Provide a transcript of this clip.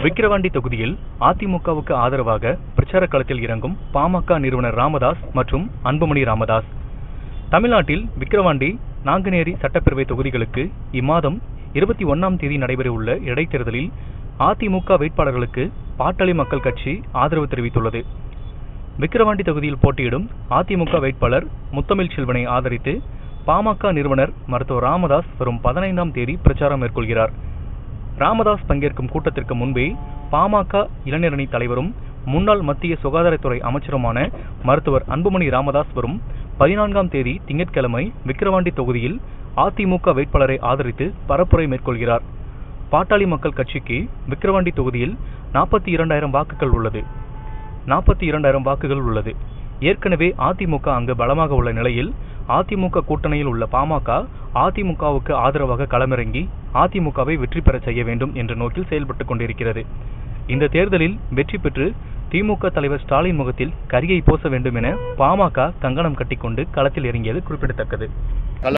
விக்கிரவாண்டி தொகுதியில் அதிமுகவுக்கு ஆதரவாக பிரச்சார களத்தில் இறங்கும் பாமக நிறுவனர் ராமதாஸ் மற்றும் அன்புமணி ராமதாஸ் தமிழ்நாட்டில் விக்கிரவாண்டி நாங்குநேரி சட்டப்பேரவை தொகுதிகளுக்கு இம்மாதம் இருபத்தி ஒன்னாம் தேதி நடைபெறவுள்ள இடைத்தேர்தலில் அதிமுக வேட்பாளர்களுக்கு பாட்டாளி மக்கள் கட்சி ஆதரவு தெரிவித்துள்ளது விக்கிரவாண்டி தொகுதியில் போட்டியிடும் அதிமுக வேட்பாளர் முத்தமிழ் செல்வனை ஆதரித்து பாமக நிறுவனர் மருத்துவர் ராமதாஸ் வரும் பதினைந்தாம் தேதி பிரச்சாரம் மேற்கொள்கிறார் ராமதாஸ் பங்கேற்கும் கூட்டத்திற்கு முன்பே பாமக இளைஞரணி தலைவரும் முன்னாள் மத்திய சுகாதாரத்துறை அமைச்சருமான மருத்துவர் அன்புமணி ராமதாஸ் வரும் பதினான்காம் தேதி திங்கட்கிழமை விக்கிரவாண்டி தொகுதியில் அதிமுக வேட்பாளரை ஆதரித்து பரப்புரை மேற்கொள்கிறார் பாட்டாளி மக்கள் கட்சிக்கு விக்கிரவாண்டி தொகுதியில் நாற்பத்தி இரண்டாயிரம் வாக்குகள் உள்ளது நாற்பத்தி இரண்டாயிரம் வாக்குகள் உள்ளது ஏற்கனவே அதிமுக அங்கு பலமாக உள்ள நிலையில் அதிமுக கூட்டணியில் உள்ள பாமக அதிமுகவுக்கு ஆதரவாக களமிறங்கி அதிமுகவை வெற்றி பெற செய்ய வேண்டும் என்ற நோக்கில் செயல்பட்டுக் கொண்டிருக்கிறது இந்த தேர்தலில் வெற்றி பெற்று திமுக தலைவர் ஸ்டாலின் முகத்தில் கரியை பூச வேண்டும் என பாமக கங்கணம் கட்டிக்கொண்டு களத்தில் இறங்கியது குறிப்பிடத்தக்கது